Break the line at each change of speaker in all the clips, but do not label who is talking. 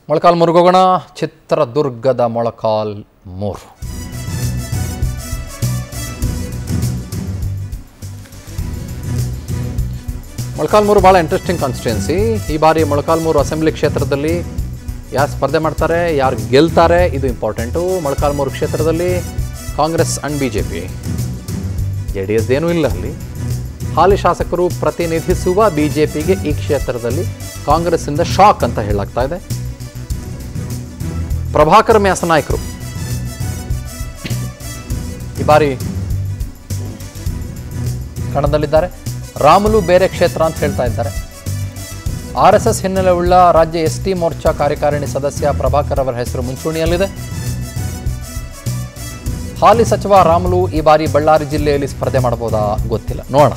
ಮೊಳಕಾಲ್ ಮುರುಗೋಗೋಣ ಚಿತ್ರದುರ್ಗದ ಮೊಳಕಾಲ್ ಮೂರು ಮೊಳಕಾಲ್ಮೂರು ಭಾಳ ಇಂಟ್ರೆಸ್ಟಿಂಗ್ ಕಾನ್ಸ್ಟಿಟ್ಯುನ್ಸಿ ಈ ಬಾರಿ ಮೊಳಕಾಲ್ಮೂರು ಅಸೆಂಬ್ಲಿ ಕ್ಷೇತ್ರದಲ್ಲಿ ಯಾರು ಸ್ಪರ್ಧೆ ಮಾಡ್ತಾರೆ ಯಾರು ಗೆಲ್ತಾರೆ ಇದು ಇಂಪಾರ್ಟೆಂಟು ಮೊಳಕಾಲ್ಮೂರು ಕ್ಷೇತ್ರದಲ್ಲಿ Congress and B J P J D S ಏನೂ ಇಲ್ಲ ಅಲ್ಲಿ ಹಾಲಿ ಶಾಸಕರು ಪ್ರತಿನಿಧಿಸುವ ಬಿ ಜೆ ಪಿಗೆ ಈ ಕ್ಷೇತ್ರದಲ್ಲಿ ಕಾಂಗ್ರೆಸ್ಸಿಂದ ಶಾಕ್ ಅಂತ ಹೇಳಲಾಗ್ತಾ ಇದೆ ಪ್ರಭಾಕರ್ ಮ್ಯಾಸನಾಯಕರು ಈ ಬಾರಿ ಕಣದಲ್ಲಿದ್ದಾರೆ ರಾಮುಲು ಬೇರೆ ಕ್ಷೇತ್ರ ಅಂತ ಹೇಳ್ತಾ ಇದ್ದಾರೆ ಆರ್ ಎಸ್ ಎಸ್ ಹಿನ್ನೆಲೆ ಉಳ್ಳ ರಾಜ್ಯ ಎಸ್ ಟಿ ಮೋರ್ಚಾ ಕಾರ್ಯಕಾರಿಣಿ ಸದಸ್ಯ ಪ್ರಭಾಕರ್ ಅವರ ಹೆಸರು ಮುಂಚೂಣಿಯಲ್ಲಿದೆ ಹಾಲಿ ಸಚಿವ ರಾಮುಲು ಈ ಬಾರಿ ಬಳ್ಳಾರಿ ಜಿಲ್ಲೆಯಲ್ಲಿ ಸ್ಪರ್ಧೆ ಮಾಡಬಹುದಾ ಗೊತ್ತಿಲ್ಲ ನೋಡೋಣ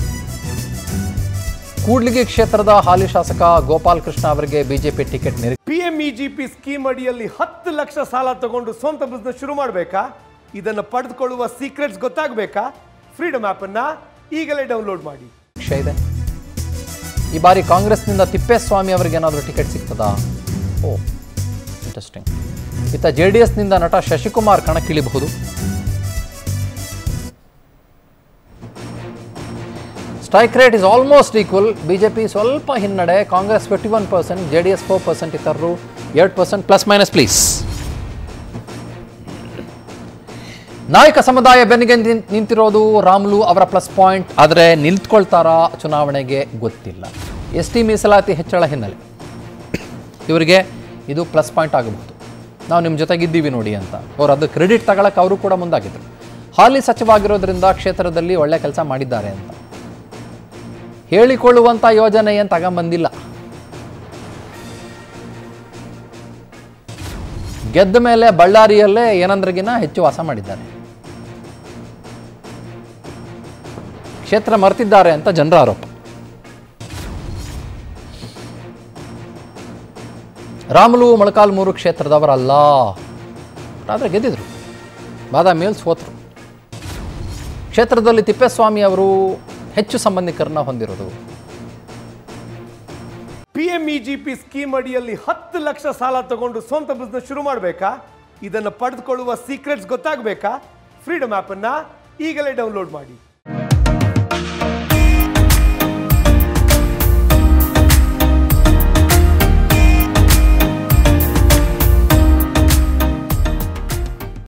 ಕೂಡ್ಲಿಗಿ ಕ್ಷೇತ್ರದ ಹಾಲಿ ಶಾಸಕ ಗೋಪಾಲ್ ಕೃಷ್ಣ ಅವರಿಗೆ ಬಿಜೆಪಿ ಟಿಕೆಟ್ ನಿರೀಕ್ಷೆ
P M E G P scheme ಅಡಿಯಲ್ಲಿ ಹತ್ತು ಲಕ್ಷ ಸಾಲ ತಗೊಂಡು ಸ್ವಂತ ಬಿಸ್ನೆಸ್ ಶುರು ಮಾಡಬೇಕಾ ಇದನ್ನು ಪಡೆದುಕೊಳ್ಳುವ ಸೀಕ್ರೆಟ್ಸ್ ಗೊತ್ತಾಗಬೇಕಾ ಫ್ರೀಡಮ್ ಆ್ಯಪನ್ನು ಈಗಲೇ ಡೌನ್ಲೋಡ್ ಮಾಡಿ
ಇದೆ ಈ ಬಾರಿ ಕಾಂಗ್ರೆಸ್ನಿಂದ ತಿಪ್ಪೇಸ್ವಾಮಿ ಅವರಿಗೆ ಏನಾದರೂ ಟಿಕೆಟ್ ಸಿಗ್ತದಾ ಓ ಇಂಟ್ರೆಸ್ಟಿಂಗ್ ಇತ್ತ ಜೆ ಡಿ ಎಸ್ನಿಂದ ನಟ ಶಶಿಕುಮಾರ್ ಕಣಕ್ಕಿಳಿಬಹುದು strike rate is almost equal BJP ಸ್ವಲ್ಪ ಹಿನ್ನಡೆ Congress fifty one percent J D S four percent ಇತರರು ಎರಡು ಪರ್ಸೆಂಟ್ ಪ್ಲಸ್ ಮೈನಸ್ ಪ್ಲೀಸ್ ನಾಯಕ ಸಮುದಾಯ ಬೆನ್ನಿಗೆ ನಿನ್- ನಿಂತಿರೋದು ರಾಮುಲು ಅವರ ಪ್ಲಸ್ ಪಾಯಿಂಟ್ ಆದರೆ ನಿಂತ್ಕೊಳ್ತಾರಾ ಚುನಾವಣೆಗೆ ಗೊತ್ತಿಲ್ಲ ಎಸ್ ಟಿ ಮೀಸಲಾತಿ ಹೆಚ್ಚಳ ಹಿನ್ನೆಲೆ ಇವರಿಗೆ ಇದು ಪ್ಲಸ್ ಪಾಯಿಂಟ್ ಆಗಬಹುದು ನಾವು ನಿಮ್ಮ ಜೊತೆಗಿದ್ದೀವಿ ನೋಡಿ ಅಂತ ಅವ್ರು ಅದು ಕ್ರೆಡಿಟ್ ತಗೊಳಕ್ಕೆ ಅವರು ಕೂಡ ಮುಂದಾಗಿದ್ದರು ಹಾಲಿ ಸಚಿವ ಆಗಿರೋದ್ರಿಂದ ಕ್ಷೇತ್ರದಲ್ಲಿ ಒಳ್ಳೆ ಕೆಲಸ ಮಾಡಿದ್ದಾರೆ ಅಂತ ಹೇಳಿಕೊಳ್ಳುವಂಥ ಯೋಜನೆ ಏನು ತಗೊಂಬಂದಿಲ್ಲ ಗೆದ್ದ ಮೇಲೆ ಬಳ್ಳಾರಿಯಲ್ಲೇ ಏನಂದ್ರಿಗಿನ ಹೆಚ್ಚು ವಾಸ ಮಾಡಿದ್ದಾರೆ ಕ್ಷೇತ್ರ ಮರ್ತಿದ್ದಾರೆ ಅಂತ ಜನರ ಆರೋಪ ರಾಮುಲು ಮೊಳಕಾಲ್ಮೂರು ಕ್ಷೇತ್ರದವರಲ್ಲ ಆದರೆ ಗೆದ್ದಿದ್ರು ಬಾದಾಮಿಯಲ್ಲಿ ಸೋತರು ಕ್ಷೇತ್ರದಲ್ಲಿ ತಿಪ್ಪೇಸ್ವಾಮಿ ಅವರು ಹೆಚ್ಚು ಸಂಬಂಧಿಕರನ್ನ ಹೊಂದಿರೋದು
P M E G P scheme ಅಡಿಯಲ್ಲಿ ಹತ್ತು ಲಕ್ಷ ಸಾಲ ತಗೊಂಡು ಸ್ವಂತ ಬಿಸ್ನೆಸ್ ಶುರು ಮಾಡಬೇಕಾ ಇದನ್ನು ಪಡೆದುಕೊಳ್ಳುವ ಸೀಕ್ರೆಟ್ಸ್ ಗೊತ್ತಾಗಬೇಕಾ ಫ್ರೀಡಮ್ ಆ್ಯಪನ್ನು ಈಗಲೇ ಡೌನ್ಲೋಡ್ ಮಾಡಿ